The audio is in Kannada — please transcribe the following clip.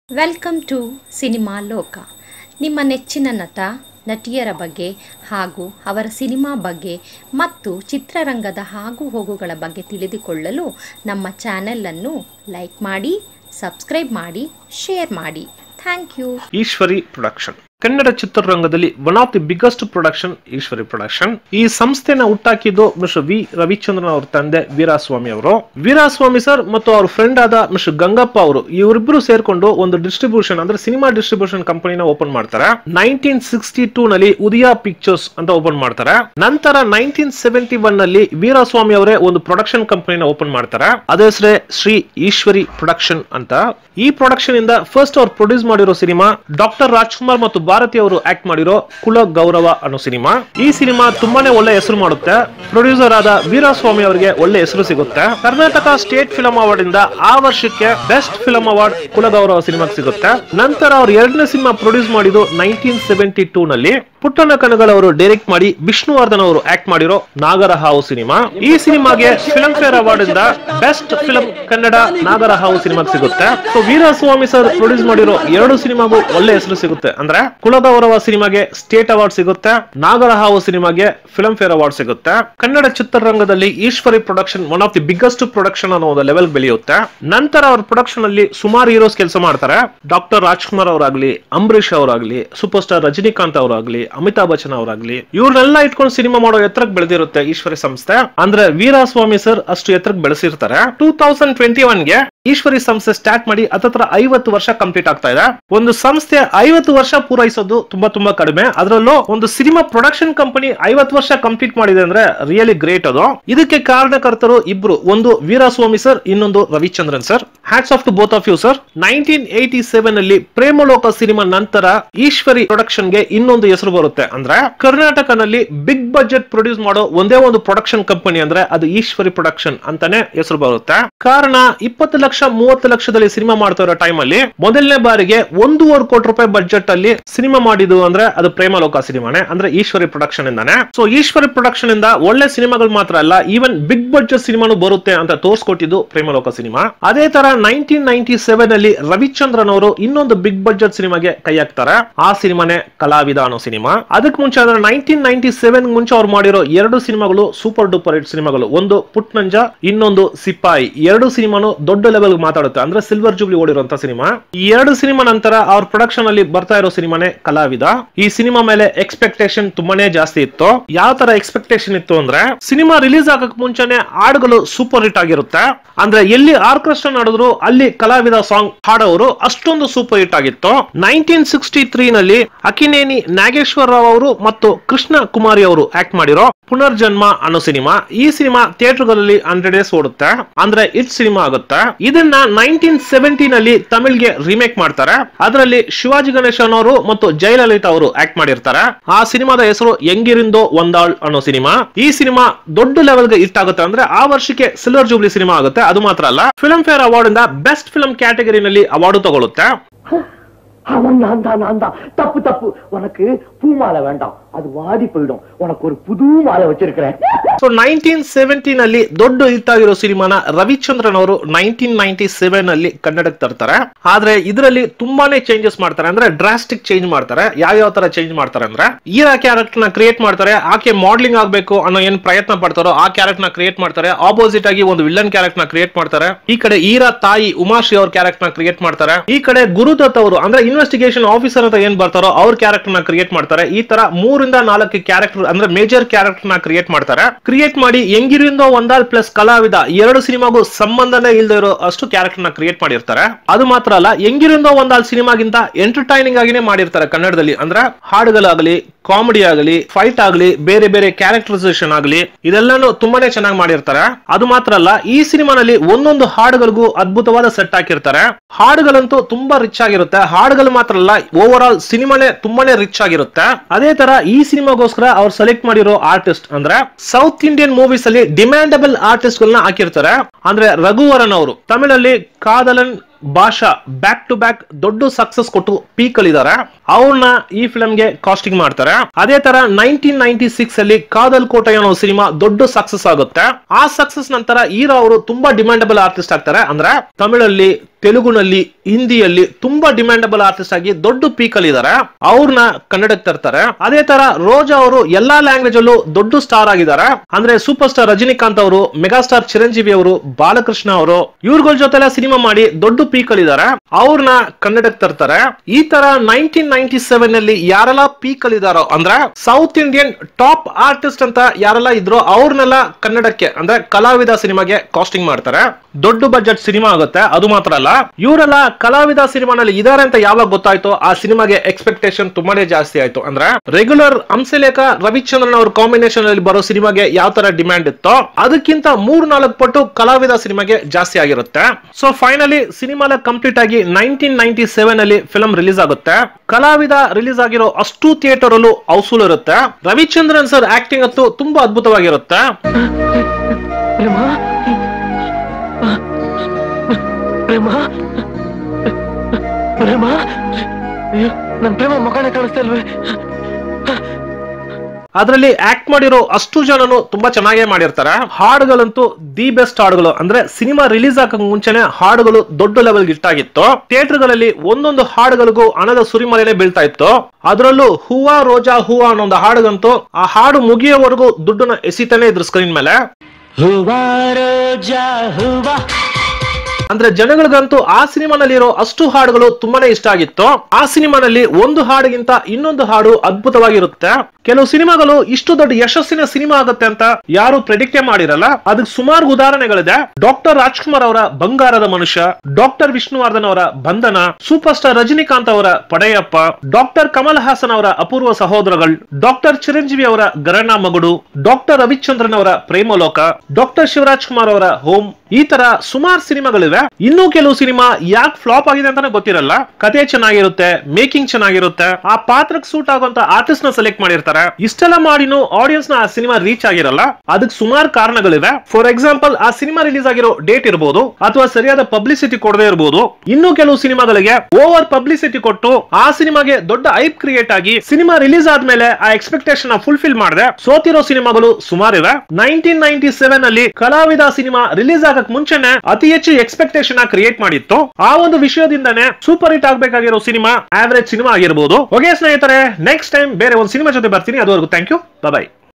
ವೆಲ್ಕಮ್ ಟು ಸಿನಿಮಾ ಲೋಕ ನಿಮ್ಮ ನೆಚ್ಚಿನ ನಟ ನಟಿಯರ ಬಗ್ಗೆ ಹಾಗೂ ಅವರ ಸಿನಿಮಾ ಬಗ್ಗೆ ಮತ್ತು ಚಿತ್ರರಂಗದ ಆಗು ಹೋಗುಗಳ ಬಗ್ಗೆ ತಿಳಿದುಕೊಳ್ಳಲು ನಮ್ಮ ಚಾನೆಲನ್ನು ಲೈಕ್ ಮಾಡಿ ಸಬ್ಸ್ಕ್ರೈಬ್ ಮಾಡಿ ಶೇರ್ ಮಾಡಿ thank you Eshwari production Kannada ಚಿತ್ರರಂಗದಲ್ಲಿ one of the biggest production Eshwari production ಈ ಸಂಸ್ಥೆನ ಹುಟ್ಟಾಕಿದ್ದು ಮಿಸ್ಟರ್ ವಿ ರವಿಚಂದ್ರನ್ ಅವ್ರ ತಂದೆ ವೀರಾಸ್ವಾಮಿ ಅವರು ವೀರಾಸ್ವಾಮಿ ಸರ್ ಮತ್ತು ಅವ್ರ ಫ್ರೆಂಡ್ ಆದ ಮಿಸ್ಟರ್ ಗಂಗಪ್ಪ ಅವರು ಇವರಿಬ್ರು ಸೇರ್ಕೊಂಡು ಒಂದು ಡಿಸ್ಟ್ರಿಬ್ಯೂಷನ್ ಅಂದ್ರೆ ಸಿನಿಮಾ ಡಿಸ್ಟ್ರಿಬ್ಯೂಷನ್ ಕಂಪನಿನ ಓಪನ್ ಮಾಡ್ತಾರೆ ನೈನ್ಟೀನ್ ಸಿಕ್ಸ್ಟಿ ಟೂ ನಲ್ಲಿ ಉದಯ ಪಿಕ್ಚರ್ಸ್ ಅಂತ ಓಪನ್ ಮಾಡ್ತಾರೆ ನಂತರ ನೈನ್ಟೀನ್ ಸೆವೆಂಟಿ ಒನ್ ನಲ್ಲಿ ವೀರಾಸ್ವಾಮಿ ಅವರೇ ಒಂದು ಪ್ರೊಡಕ್ಷನ್ ಕಂಪನಿನ ಓಪನ್ ಮಾಡ್ತಾರೆ ಅದ ಹೆಸರೇ ಶ್ರೀ ಈಶ್ವರಿ ಪ್ರೊಡಕ್ಷನ್ ಅಂತ ಈ ಪ್ರೊಡಕ್ಷನ್ ಇಂದ ಫಸ್ಟ್ ಅವ್ರು ಪ್ರೊಡ್ಯೂಸ್ ಮಾಡಿರೋ ಸಿನಿಮಾ ಡಾಕ್ಟರ್ ರಾಜ್ಕುಮಾರ್ ಮತ್ತು ಭಾರತಿ ಅವರು ಆಕ್ಟ್ ಮಾಡಿರೋ ಕುಲ ಗೌರವ ಅನ್ನೋ ಸಿನಿಮಾ ಈ ಸಿನಿಮಾ ತುಂಬಾನೇ ಒಳ್ಳೆ ಹೆಸರು ಮಾಡುತ್ತೆ ಪ್ರೊಡ್ಯೂಸರ್ ಆದ ವೀರಸ್ವಾಮಿ ಅವರಿಗೆ ಒಳ್ಳೆ ಹೆಸರು ಸಿಗುತ್ತೆ ಕರ್ನಾಟಕ ಸ್ಟೇಟ್ ಫಿಲಂ ಅವಾರ್ಡ್ ಇಂದ ಆ ವರ್ಷಕ್ಕೆ ಬೆಸ್ಟ್ ಫಿಲಂ ಅವಾರ್ಡ್ ಕುಲ ಗೌರವ ಸಿನಿಮಾಗೆ ಸಿಗುತ್ತೆ ನಂತರ ಅವ್ರು ಎರಡನೇ ಸಿನಿಮಾ ಪ್ರೊಡ್ಯೂಸ್ ಮಾಡಿದ್ದು ನೈನ್ಟೀನ್ ಸೆವೆಂಟಿ ಟೂ ನಲ್ಲಿ ಪುಟ್ಟಣ್ಣ ಕನಗಲ್ ಅವರು ಡೈರೆಕ್ಟ್ ಮಾಡಿ ವಿಷ್ಣುವರ್ಧನ್ ಅವರು ಆಕ್ಟ್ ಮಾಡಿರೋ ನಾಗರಹಾವು ಸಿನಿಮಾ ಈ ಸಿನಿಮಾಗೆ ಫಿಲ್ಮ್ ಫೇರ್ ಅವಾರ್ಡ್ ಇಂದ ಬೆಸ್ಟ್ ಫಿಲಂ ಕನ್ನಡ ನಾಗರಹಾವು ಸಿನಿಮಾಗೆ ಸಿಗುತ್ತೆ ಸೊ ವೀರಸ್ವಾಮಿ ಸರ್ ಪ್ರೊಡ್ಯೂಸ್ ಮಾಡಿರೋ ಎರಡು ಸಿನಿಮಾಗೂ ಒಳ್ಳೆ ಹೆಸರು ಸಿಗುತ್ತೆ ಅಂದ್ರೆ ಕುಲಗೌರವ ಸಿನಿಮಾಗೆ ಸ್ಟೇಟ್ ಅವಾರ್ಡ್ ಸಿಗುತ್ತೆ ನಾಗರಹಾವು ಸಿನಿಮಾಗೆ ಫಿಲ್ಮ್ ಫೇರ್ ಅವಾರ್ಡ್ ಸಿಗುತ್ತೆ ಕನ್ನಡ ಚಿತ್ರರಂಗದಲ್ಲಿ Eshwari production one of the biggest production ಅನ್ನೋ ಒಂದು ಲೆವೆಲ್ ಬೆಳೆಯುತ್ತೆ ನಂತರ ಅವ್ರ ಪ್ರೊಡಕ್ಷನ್ ಅಲ್ಲಿ ಸುಮಾರು ಹೀರೋಸ್ ಕೆಲಸ ಮಾಡ್ತಾರೆ ಡಾಕ್ಟರ್ ರಾಜ್ಕುಮಾರ್ ಅವರಾಗ್ಲಿ ಅಂಬರೀಶ್ ಅವರಾಗ್ಲಿ ಸೂಪರ್ ಸ್ಟಾರ್ ರಜನಿಕಾಂತ್ ಅವರಾಗ್ಲಿ ಅಮಿತಾಬ್ ಬಚ್ಚನ್ ಅವರಾಗ್ಲಿ ಇವ್ರನ್ನೆಲ್ಲ ಇಟ್ಕೊಂಡು ಸಿನಿಮಾ ಮಾಡೋ ಎತ್ತರಕ್ಕೆ ಬೆಳೆದಿರುತ್ತೆ ಈಶ್ವರಿ ಸಂಸ್ಥೆ ಅಂದ್ರೆ ವೀರಸ್ವಾಮಿ ಸರ್ ಅಷ್ಟು ಎತ್ತರಕ್ಕೆ ಬೆಳೆಸಿರ್ತಾರೆ ಟೂ ತೌಸಂಡ್ ಟ್ವೆಂಟಿ ಒನ್ಗೆ ಈಶ್ವರಿ ಸಂಸ್ಥೆ ಸ್ಟಾರ್ಟ್ ಮಾಡಿ ಹತ್ತತ್ರ ಐವತ್ತು ವರ್ಷ ಕಂಪ್ಲೀಟ್ ಆಗ್ತಾ ಇದೆ ಒಂದು ಸಂಸ್ಥೆ ಐವತ್ತು ವರ್ಷ ಪೂರೈಸೋದು ತುಂಬಾ ತುಂಬಾ ಕಡಿಮೆ ಅದರಲ್ಲೂ ಒಂದು ಸಿನಿಮಾ ಪ್ರೊಡಕ್ಷನ್ ಕಂಪನಿ ಐವತ್ತು ವರ್ಷ ಕಂಪ್ಲೀಟ್ ಮಾಡಿದೆ ಅಂದ್ರೆ ರಿಯಲಿ ಗ್ರೇಟ್ ಅದು ಇದಕ್ಕೆ ಕಾರಣಕರ್ತರು ಇಬ್ರು ಒಂದು ವೀರಸ್ವಾಮಿ ಸರ್ ಇನ್ನೊಂದು Ravichandran sir hats off to both of you sir nineteen eighty seven ಅಲ್ಲಿ ಪ್ರೇಮಲೋಕ ಸಿನಿಮಾ ನಂತರ ಈಶ್ವರಿ ಪ್ರೊಡಕ್ಷನ್ ಗೆ ಇನ್ನೊಂದು ಹೆಸರು ಬರುತ್ತೆ ಅಂದ್ರೆ ಕರ್ನಾಟಕನಲ್ಲಿ ಬಿಗ್ ಬಜೆಟ್ ಪ್ರೊಡ್ಯೂಸ್ ಮಾಡೋ ಒಂದೇ ಒಂದು ಪ್ರೊಡಕ್ಷನ್ ಕಂಪನಿ ಅಂದ್ರೆ ಅದು ಈಶ್ವರಿ ಪ್ರೊಡಕ್ಷನ್ ಅಂತಾನೆ ಹೆಸರು ಬರುತ್ತೆ ಕಾರಣ ಇಪ್ಪತ್ತು ಲಕ್ಷ ಮೂವತ್ತು ಲಕ್ಷದಲ್ಲಿ ಸಿನಿಮಾ ಮಾಡ್ತಾ ಇರೋ ಟೈಮ್ ಅಲ್ಲಿ ಮೊದಲನೇ ಬಾರಿಗೆ ಒಂದೂವರೆ ಕೋಟಿ ರೂಪಾಯಿ ಬಜೆಟ್ ಅಲ್ಲಿ ಸಿನಿಮಾ ಮಾಡಿದ್ದು ಅಂದ್ರೆ ಅದು ಪ್ರೇಮಲೋಕ ಸಿನಿಮಾನೇ ಅಂದ್ರೆ ಈಶ್ವರಿ ಪ್ರೊಡಕ್ಷನ್ ಇಂದಾನೆ ಸೊ ಈಶ್ವರಿ ಪ್ರೊಡಕ್ಷನ್ ಇಂದ ಒಳ್ಳೆ ಸಿನಿಮಾಗಳು ಮಾತ್ರ ಅಲ್ಲ ಈವನ್ ಬಿಗ್ ಬಜೆಟ್ ಸಿನಿಮಾನು ಬರುತ್ತೆ ಅಂತ ತೋರಿಸ್ಕೊಟ್ಟಿದ್ದು ಪ್ರೇಮಲೋಕ ಸಿನಿಮಾ ಅದೇ ತರ ನೈನ್ಟೀನ್ ನೈನ್ಟಿ ಸೆವೆನ್ ಅಲ್ಲಿ ರವಿಚಂದ್ರನ್ ಅವರು ಇನ್ನೊಂದು ಬಿಗ್ ಬಜೆಟ್ ಸಿನಿಮಾಗೆ ಕೈ ಹಾಕ್ತಾರೆ ಆ ಸಿನಿಮಾನೇ ಕಲಾವಿದ ಅನ್ನೋ ಸಿನಿಮಾ ಅದಕ್ಕೆ ಮುಂಚೆ ಅಂದ್ರೆ ನೈನ್ಟೀನ್ ನೈನ್ಟಿ ಸೆವೆನ್ ಮುಂಚೆ ಅವ್ರು ಮಾಡಿರೋ ಎರಡು ಸಿನಿಮಾಗಳು ಸೂಪರ್ ಡೂಪರ್ ಹಿಟ್ ಸಿನಿಮಾಗಳು ಒಂದು ಪುಟ್ನಂಜ ಇನ್ನೊಂದು ಸಿಪಾಯಿ ಎರಡು ಸಿನಿಮಾನು ದೊಡ್ಡ ಲೆವೆಲ್ ಮಾತಾಡುತ್ತೆ ಅಂದ್ರೆ ಸಿಲ್ವರ್ ಜೂಬ್ಲಿ ಓಡಿರುವಂತ ಸಿನಿಮಾ ಈ ಎರಡು ಸಿನಿಮಾ ನಂತರ ಅವ್ರ ಪ್ರೊಡಕ್ಷನ್ ಅಲ್ಲಿ ಬರ್ತಾ ಇರೋ ಸಿನಿಮಾನೇ ಕಲಾವಿದ ಈ ಸಿನಿಮಾ ಮೇಲೆ ಎಕ್ಸ್ಪೆಕ್ಟೇಷನ್ ತುಂಬಾನೇ ಜಾಸ್ತಿ ಇತ್ತು ಯಾವ ತರ ಎಕ್ಸ್ಪೆಕ್ಟೇಷನ್ ಇತ್ತು ಅಂದ್ರೆ ಸಿನಿಮಾ ರಿಲೀಸ್ ಆಗಕ್ ಮುಂಚೆನೆ ಹಾಡುಗಳು ಸೂಪರ್ ಹಿಟ್ ಆಗಿರುತ್ತೆ ಅಂದ್ರೆ ಎಲ್ಲಿ ಆರ್ಕೆಸ್ಟ್ರಾ ನಡೆದ್ರು ಅಲ್ಲಿ ಕಲಾವಿದ ಸಾಂಗ್ ಹಾಡೋರು ಅಷ್ಟೊಂದು ಸೂಪರ್ ಹಿಟ್ ಆಗಿತ್ತು ನೈನ್ಟೀನ್ ಸಿಕ್ಸ್ಟಿ ತ್ರೀ ನಲ್ಲಿ ಅಕಿನೇನಿ ನಾಗೇಶ್ವರ ರಾವ್ ಅವರು ಮತ್ತು ಕೃಷ್ಣ ಕುಮಾರಿ ಅವರು ಆಕ್ಟ್ ಮಾಡಿರೋ ಪುನರ್ಜನ್ಮ ಅನ್ನೋ ಸಿನಿಮಾ ಈ ಸಿನಿಮಾ ಥಿಯೇಟರ್ಗಳಲ್ಲಿ ಹಂಡ್ರೆಡ್ ಡೇಸ್ ಓಡುತ್ತೆ ಅಂದ್ರೆ ಇಟ್ ಸಿನಿಮಾ ಆಗುತ್ತೆ ಇದನ್ನ ನೈನ್ಟೀನ್ ಸೆವೆಂಟೀನ್ ಅಲ್ಲಿ ತಮಿಳ್ಗೆ ರಿಮೇಕ್ ಮಾಡ್ತಾರೆ ಅದರಲ್ಲಿ ಶಿವಾಜಿ ಗಣೇಶನ್ ಅವರು ಮತ್ತು ಜಯಲಲಿತಾ ಅವರು ಆಕ್ಟ್ ಮಾಡಿರ್ತಾರೆ ಆ ಸಿನಿಮಾದ ಹೆಸರು ಎಂಗಿರಿಂದೋ ಒಂದಾಳ್ ಅನ್ನೋ ಸಿನಿಮಾ ಈ ಸಿನಿಮಾ ದೊಡ್ಡ ಲೆವೆಲ್ಗೆ ಹಿಟ್ ಆಗುತ್ತೆ ಅಂದ್ರೆ ಆ ವರ್ಷಕ್ಕೆ ಸಿಲ್ವರ್ ಜೂಬ್ಲಿ ಸಿನಿಮಾ ಆಗುತ್ತೆ ಅದು ಮಾತ್ರ ಅಲ್ಲ ಫಿಲ್ಮ್ ಫೇರ್ ಅವಾರ್ಡ್ ಇಂದ ಬೆಸ್ಟ್ ಫಿಲ್ಮ್ ಕ್ಯಾಟಗರಿನಲ್ಲಿ ಅವಾರ್ಡ್ ತಗೊಳುತ್ತೆ அவன் நான் தான் நான் தான் தப்பு தப்பு உனக்கு பூ மாலை வேண்டாம் அது வாடி போயிடும் உனக்கு ஒரு புது மாலை வச்சிருக்கிறேன் ಸೊ ನೈನ್ಟೀನ್ ಸೆವೆಂಟೀನ್ ಅಲ್ಲಿ ದೊಡ್ಡ ಹಿಟ್ ಆಗಿರೋ ಸಿನಿಮಾನ ರವಿಚಂದ್ರನ್ ಅವರು ನೈನ್ಟೀನ್ ನೈನ್ಟಿ ಸೆವೆನ್ ಅಲ್ಲಿ ಕನ್ನಡಕ್ಕೆ ತರ್ತಾರೆ ಆದ್ರೆ ಇದರಲ್ಲಿ ತುಂಬಾನೇ ಚೇಂಜಸ್ ಮಾಡ್ತಾರೆ ಅಂದ್ರೆ ಡ್ರಾಸ್ಟಿಕ್ ಚೇಂಜ್ ಮಾಡ್ತಾರೆ ಯಾವ ಯಾವ ತರ ಚೇಂಜ್ ಮಾಡ್ತಾರೆ ಅಂದ್ರೆ ಈರಾ ಕ್ಯಾರೆಕ್ಟರ್ ನ ಕ್ರಿಯೇಟ್ ಮಾಡ್ತಾರೆ ಆಕೆ ಮಾಡ್ಲಿಂಗ್ ಆಗ್ಬೇಕು ಅನ್ನೋ ಏನ್ ಪ್ರಯತ್ನ ಪಡ್ತಾರೋ ಆ ಕ್ಯಾರೆಕ್ಟರ್ ನ ಕ್ರಿಯೇಟ್ ಮಾಡ್ತಾರೆ ಆಪೋಸಿಟ್ ಆಗಿ ಒಂದು ವಿಲ್ಲನ್ ಕ್ಯಾರೆಕ್ಟರ್ ನ ಕ್ರಿಯೇಟ್ ಮಾಡ್ತಾರೆ ಈ ಕಡೆ ಈರಾ ತಾಯಿ ಉಮಾಶ್ರೀ ಅವ್ರ ಕ್ಯಾರೆಕ್ಟರ್ ನ ಕ್ರಿಯೇಟ್ ಮಾಡ್ತಾರೆ ಈ ಕಡೆ ಗುರುದತ್ ಅವರು ಅಂದ್ರೆ ಇನ್ವೆಸ್ಟಿಗೇಷನ್ ಆಫೀಸರ್ ಅಂತ ಏನ್ ಬರ್ತಾರೋ ಅವ್ರ ಕ್ಯಾರೆಕ್ಟರ್ ನ ಕ್ರಿಯೇಟ್ ಮಾಡ್ತಾರೆ ಈ ತರ ಮೂರಿಂದ ನಾಲ್ಕು ಕ್ಯಾರೆಕ್ಟರ್ ಅಂದ್ರೆ ಮೇಜರ್ ಕ್ಯಾರೆಕ್ಟರ್ ನ ಕ್ರಿಯೇಟ್ ಮಾಡ್ತಾರೆ ಕ್ರಿಯೇಟ್ ಮಾಡಿ ಹೆಂಗಿರಿಂದೋ ಒಂದಾಲ್ ಪ್ಲಸ್ ಕಲಾವಿದ ಎರಡು ಸಿನಿಮಾಗೂ ಸಂಬಂಧನೇ ಇಲ್ಲದೆ ಇರೋ ಅಷ್ಟು ಕ್ಯಾರೆಕ್ಟರ್ ನ ಕ್ರಿಯೇಟ್ ಮಾಡಿರ್ತಾರೆ ಅದು ಮಾತ್ರ ಅಲ್ಲ ಹೆಂಗಿರಿಂದೋ ಒಂದಾಲ್ ಸಿನಿಮಾಗಿಂತ ಎಂಟರ್ಟೈನಿಂಗ್ ಆಗಿನೇ ಮಾಡಿರ್ತಾರೆ ಕನ್ನಡದಲ್ಲಿ ಅಂದ್ರೆ ಹಾಡುಗಳಾಗಲಿ ಕಾಮಿಡಿ ಆಗಲಿ ಫೈಟ್ ಆಗಲಿ ಬೇರೆ ಬೇರೆ ಕ್ಯಾರೆಕ್ಟರೈಸೇಷನ್ ಆಗಲಿ ಇದೆಲ್ಲಾನು ತುಂಬಾನೇ ಚೆನ್ನಾಗಿ ಮಾಡಿರ್ತಾರೆ ಅದು ಮಾತ್ರ ಅಲ್ಲ ಈ ಸಿನಿಮಾನಲ್ಲಿ ಒಂದೊಂದು ಹಾಡುಗಳಿಗೂ ಅದ್ಭುತವಾದ ಸೆಟ್ ಹಾಕಿರ್ತಾರೆ ಹಾಡುಗಳಂತೂ ತುಂಬಾ ರಿಚ್ ಆಗಿರುತ್ತೆ ಹಾಡುಗಳು ಮಾತ್ರ ಅಲ್ಲ ಓವರ್ ಆಲ್ ಸಿನಿಮಾನೇ ತುಂಬಾನೇ ರಿಚ್ ಆಗಿರುತ್ತೆ ಅದೇ ತರ ಈ ಸಿನಿಮಾಗೋಸ್ಕರ ಅವ್ರು ಸೆಲೆಕ್ಟ್ ಮಾಡಿರೋ ಆರ್ಟಿಸ್ಟ್ ಅಂದ್ರೆ ಸೌತ್ ಇಂಡಿಯನ್ ಮೂವೀಸ್ ಅಲ್ಲಿ ಡಿಮ್ಯಾಂಡಬಲ್ ಆರ್ಟಿಸ್ಟ್ ಗಳನ್ನ ಹಾಕಿರ್ತಾರೆ ಅಂದ್ರೆ ರಘುವರನ್ ಅವರು ತಮಿಳಲ್ಲಿ Kadhalan Baasha back to back ದೊಡ್ಡ ಸಕ್ಸಸ್ ಕೊಟ್ಟು ಪೀಕ್ ಅಲ್ಲಿದ್ದಾರೆ ಅವ್ರನ್ನ ಈ ಫಿಲ್ಮ್ ಗೆ ಕಾಸ್ಟಿಂಗ್ ಮಾಡ್ತಾರೆ ಅದೇ ತರ ನೈನ್ಟೀನ್ ನೈನ್ಟಿ ಸಿಕ್ಸ್ ಅಲ್ಲಿ ಕಾದಲ್ ಕೋಟೆ ಅನ್ನೋ ಸಿನಿಮಾ ದೊಡ್ಡ ಸಕ್ಸಸ್ ಆಗುತ್ತೆ ಆ ಸಕ್ಸಸ್ ನಂತರ ಹೀರೋ ಅವರು ತುಂಬಾ ಡಿಮ್ಯಾಂಡಬಲ್ ಆರ್ಟಿಸ್ಟ್ ಆಗ್ತಾರೆ ಅಂದ್ರೆ ತಮಿಳಲ್ಲಿ ತೆಲುಗುನಲ್ಲಿ ಹಿಂದಿಯಲ್ಲಿ ತುಂಬಾ ಡಿಮ್ಯಾಂಡಬಲ್ ಆರ್ಟಿಸ್ಟ್ ಆಗಿ ದೊಡ್ಡ ಪೀಕ್ ಅಲ್ಲಿ ಇದಾರೆ ಅವ್ರನ್ನ ಕನ್ನಡಕ್ಕೆ ತರ್ತಾರೆ ಅದೇ ತರ ರೋಜಾ ಅವರು ಎಲ್ಲಾ ಲ್ಯಾಂಗ್ವೇಜ್ ಅಲ್ಲೂ ದೊಡ್ಡ ಸ್ಟಾರ್ ಆಗಿದ್ದಾರೆ ಅಂದ್ರೆ ಸೂಪರ್ ಸ್ಟಾರ್ ರಜನಿಕಾಂತ್ ಅವರು ಮೆಗಾಸ್ಟಾರ್ ಚಿರಂಜೀವಿ ಅವರು ಬಾಲಕೃಷ್ಣ ಅವರು ಇವ್ರಗಳ ಜೊತೆಲ್ಲ ಸಿನಿಮಾ ಮಾಡಿ ದೊಡ್ಡ ಪೀಕ್ ಅಲ್ಲಿ ಇದಾರೆ ಅವ್ರನ್ನ ಕನ್ನಡಕ್ಕೆ ತರ್ತಾರೆ ಈ ತರ ನೈನ್ಟೀನ್ ನೈನ್ಟಿ ಸೆವೆನ್ ಅಲ್ಲಿ ಯಾರೆಲ್ಲ ಪೀಕ್ ಅಲ್ಲಿ ಇದಾರೋ ಅಂದ್ರೆ ಸೌತ್ ಇಂಡಿಯನ್ ಟಾಪ್ ಆರ್ಟಿಸ್ಟ್ ಅಂತ ಯಾರೆಲ್ಲ ಇದ್ರೋ ಅವ್ರನ್ನೆಲ್ಲ ಕನ್ನಡಕ್ಕೆ ಅಂದ್ರೆ ಕಲಾವಿದ ಸಿನಿಮಾಗೆ ಕಾಸ್ಟಿಂಗ್ ಮಾಡ್ತಾರೆ ದೊಡ್ಡ ಬಜೆಟ್ ಸಿನಿಮಾ ಆಗುತ್ತೆ ಅದು ಮಾತ್ರ ಅಲ್ಲ ಇವರೆಲ್ಲ ಕಲಾವಿದ ಸಿನಿಮಾನಲ್ಲಿ ಇದಾರೆ ಅಂತ ಯಾವಾಗ ಗೊತ್ತಾಯ್ತೋ ಆ ಸಿನಿಮಾಗೆ ಎಕ್ಸ್ಪೆಕ್ಟೇಷನ್ ತುಂಬಾನೇ ಜಾಸ್ತಿ ಆಯ್ತು ಅಂದ್ರೆ ರೆಗ್ಯುಲರ್ ಹಂಸಲೇಖ ರವಿಚಂದ್ರನ್ ಅವ್ರ ಕಾಂಬಿನೇಷನ್ ಅಲ್ಲಿ ಬರೋ ಸಿನಿಮಾಗೆ ಯಾವ ತರ ಡಿಮ್ಯಾಂಡ್ ಇತ್ತೋ ಅದಕ್ಕಿಂತ ಮೂರ್ ನಾಲ್ಕು ಪಟ್ಟು ಕಲಾವಿದ ಸಿನಿಮಾಗೆ ಜಾಸ್ತಿ ಆಗಿರುತ್ತೆ ಸೊ ಫೈನಲಿ ಸಿನಿಮಾ ಕಂಪ್ಲೀಟ್ ಆಗಿ ನೈನ್ಟೀನ್ ನೈನ್ಟಿ ಸೆವೆನ್ ಅಲ್ಲಿ ಫಿಲ್ಮ್ ರಿಲೀಸ್ ಆಗುತ್ತೆ ಕಲಾವಿದ ರಿಲೀಸ್ ಆಗಿರೋ ಅಷ್ಟು ಥಿಯೇಟರ್ ಅಲ್ಲೂ ಹೌಸ್ಫುಲ್ ಇರುತ್ತೆ ರವಿಚಂದ್ರನ್ ಸರ್ ಆಕ್ಟಿಂಗ್ ಅಂತೂ ತುಂಬಾ ಅದ್ಭುತವಾಗಿರುತ್ತೆ ಪ್ರೇಮ ಪ್ರೇಮ ಪ್ರೇಮ ಅಯ್ಯೋ ನನ್ ಪ್ರೇಮ ಮಗನೇ ಕಾಣಿಸ್ತಾ ಇಲ್ವೇ ಅದರಲ್ಲಿ ಆಕ್ಟ್ ಮಾಡಿರೋ ಅಷ್ಟು ಜನನು ತುಂಬಾ ಚೆನ್ನಾಗೇ ಮಾಡಿರ್ತಾರೆ ಹಾಡುಗಳಂತೂ ದಿ ಬೆಸ್ಟ್ ಹಾಡುಗಳು ಅಂದ್ರೆ ಸಿನಿಮಾ ರಿಲೀಸ್ ಆಗಕ್ ಮುಂಚೆನೆ ಹಾಡುಗಳು ದೊಡ್ಡ ಲೆವೆಲ್ ಹಿಟ್ ಆಗಿತ್ತು ಥಿಯೇಟರ್ಗಳಲ್ಲಿ ಒಂದೊಂದು ಹಾಡುಗಳಿಗೂ ಹಣದ ಸುರಿಮಳೆನೆ ಬೀಳ್ತಾ ಇತ್ತು ಅದರಲ್ಲೂ ಹೂವಾ ರೋಜಾ ಹೂವಾ ಅನ್ನೋ ಒಂದು ಹಾಡುಗಂತೂ ಆ ಹಾಡು ಮುಗಿಯೋವರೆಗೂ ದುಡ್ಡನ್ನ ಎಸಿತಾನೆ ಇದ್ರು ಸ್ಕ್ರೀನ್ ಮೇಲೆ ಹೂವಾ ರೋಜಾ ಹೂವಾ ಅಂದ್ರೆ ಜನಗಳಿಗಂತೂ ಆ ಸಿನಿಮಾನಲ್ಲಿರೋ ಅಷ್ಟು ಹಾಡುಗಳು ತುಂಬಾನೇ ಇಷ್ಟ ಆಗಿತ್ತು ಆ ಸಿನಿಮಾನಲ್ಲಿ ಒಂದು ಹಾಡಿಗಿಂತ ಇನ್ನೊಂದು ಹಾಡು ಅದ್ಭುತವಾಗಿರುತ್ತೆ ಕೆಲವು ಸಿನಿಮಾಗಳು ಇಷ್ಟು ದೊಡ್ಡ ಯಶಸ್ಸಿನ ಸಿನಿಮಾ ಆಗುತ್ತೆ ಅಂತ ಯಾರು ಪ್ರೆಡಿಕ್ಟೇ ಮಾಡಿರಲ್ಲ ಅದಕ್ಕೆ ಸುಮಾರು ಉದಾಹರಣೆಗಳಿದೆ ಡಾಕ್ಟರ್ ರಾಜ್ಕುಮಾರ್ ಅವರ ಬಂಗಾರದ ಮನುಷ್ಯ ಡಾಕ್ಟರ್ ವಿಷ್ಣುವರ್ಧನ್ ಅವರ ಬಂಧನ ಸೂಪರ್ ಸ್ಟಾರ್ ರಜನಿಕಾಂತ್ ಅವರ ಪಡೆಯಪ್ಪ ಡಾಕ್ಟರ್ ಕಮಲ್ ಹಾಸನ್ ಅವರ ಅಪೂರ್ವ ಸಹೋದರಗಳು ಡಾಕ್ಟರ್ ಚಿರಂಜೀವಿ ಅವರ ಗರಣ ಮಗುಡು ಡಾಕ್ಟರ್ ರವಿಚಂದ್ರನ್ ಅವರ ಪ್ರೇಮಲೋಕ ಡಾಕ್ಟರ್ ಶಿವರಾಜ್ ಕುಮಾರ್ ಅವರ ಹೋಮ್ ಈ ತರ ಸುಮಾರು ಸಿನಿಮಾಗಳಿವೆ ಇನ್ನೂ ಕೆಲವು ಸಿನಿಮಾ ಯಾಕೆ ಫ್ಲಾಪ್ ಆಗಿದೆ ಅಂತಾನೆ ಗೊತ್ತಿರಲ್ಲ ಕತೆ ಚೆನ್ನಾಗಿರುತ್ತೆ ಮೇಕಿಂಗ್ ಚೆನ್ನಾಗಿರುತ್ತೆ ಆ ಪಾತ್ರಕ್ಕೆ ಸೂಟ್ ಆಗುವಂತ ಆರ್ಟಿಸ್ಟ್ ನ ಸೆಲೆಕ್ಟ್ ಮಾಡಿರ್ತಾರೆ ಇಷ್ಟೆಲ್ಲ ಮಾಡಿನೂ ಆಡಿಯನ್ಸ್ ನ ಆ ಸಿನಿಮಾ ರೀಚ್ ಆಗಿರಲ್ಲ ಅದಕ್ಕೆ ಸುಮಾರು ಕಾರಣಗಳಿವೆ ಫಾರ್ ಎಕ್ಸಾಂಪಲ್ ಆ ಸಿನಿಮಾ ರಿಲೀಸ್ ಆಗಿರೋ ಡೇಟ್ ಇರಬಹುದು ಅಥವಾ ಸರಿಯಾದ ಪಬ್ಲಿಸಿಟಿ ಕೊಡದೇ ಇರಬಹುದು ಇನ್ನು ಕೆಲವು ಸಿನಿಮಾಗಳಿಗೆ ಓವರ್ ಪಬ್ಲಿಸಿಟಿ ಕೊಟ್ಟು ಆ ಸಿನಿಮಾಗೆ ದೊಡ್ಡ ಐಪ್ ಕ್ರಿಯೇಟ್ ಆಗಿ ಸಿನಿಮಾ ರಿಲೀಸ್ ಆದ್ಮೇಲೆ ಆ ಎಕ್ಸ್ಪೆಕ್ಟೇಷನ್ ಫುಲ್ಫಿಲ್ ಮಾಡದೆ ಸೋತಿರೋ ಸಿನಿಮಾಗಳು ಸುಮಾರಿವೆ ನೈನ್ಟೀನ್ ನೈನ್ಟಿ ಸೆವೆನ್ ಅಲ್ಲಿ ಕಲಾವಿದ ಸಿನಿಮಾ ರಿಲೀಸ್ ಆಗಕ್ ಮುಂಚೆನೆ ಅತಿ ಹೆಚ್ಚು ಎಕ್ಸ್ಪೆಕ್ಟೇಷನ್ ಕ್ರಿಯೇಟ್ ಮಾಡಿತ್ತು ಆ ಒಂದು ವಿಷಯದಿಂದನೇ ಸೂಪರ್ ಹಿಟ್ ಆಗ್ಬೇಕಾಗಿರೋ ಸಿನಿಮಾ ಆವರೇಜ್ ಸಿನಿಮಾ ಆಗಿರಬಹುದು ಓಕೆ ಸ್ನೇಹಿತರೆ ನೆಕ್ಸ್ಟ್ ಟೈಮ್ ಬೇರೆ ಒಂದು ಸಿನಿಮಾ ಜೊತೆ ಬರ್ತೀನಿ ಅದುವರೆಗೂ ಥ್ಯಾಂಕ್ ಯು ಬಾಯ್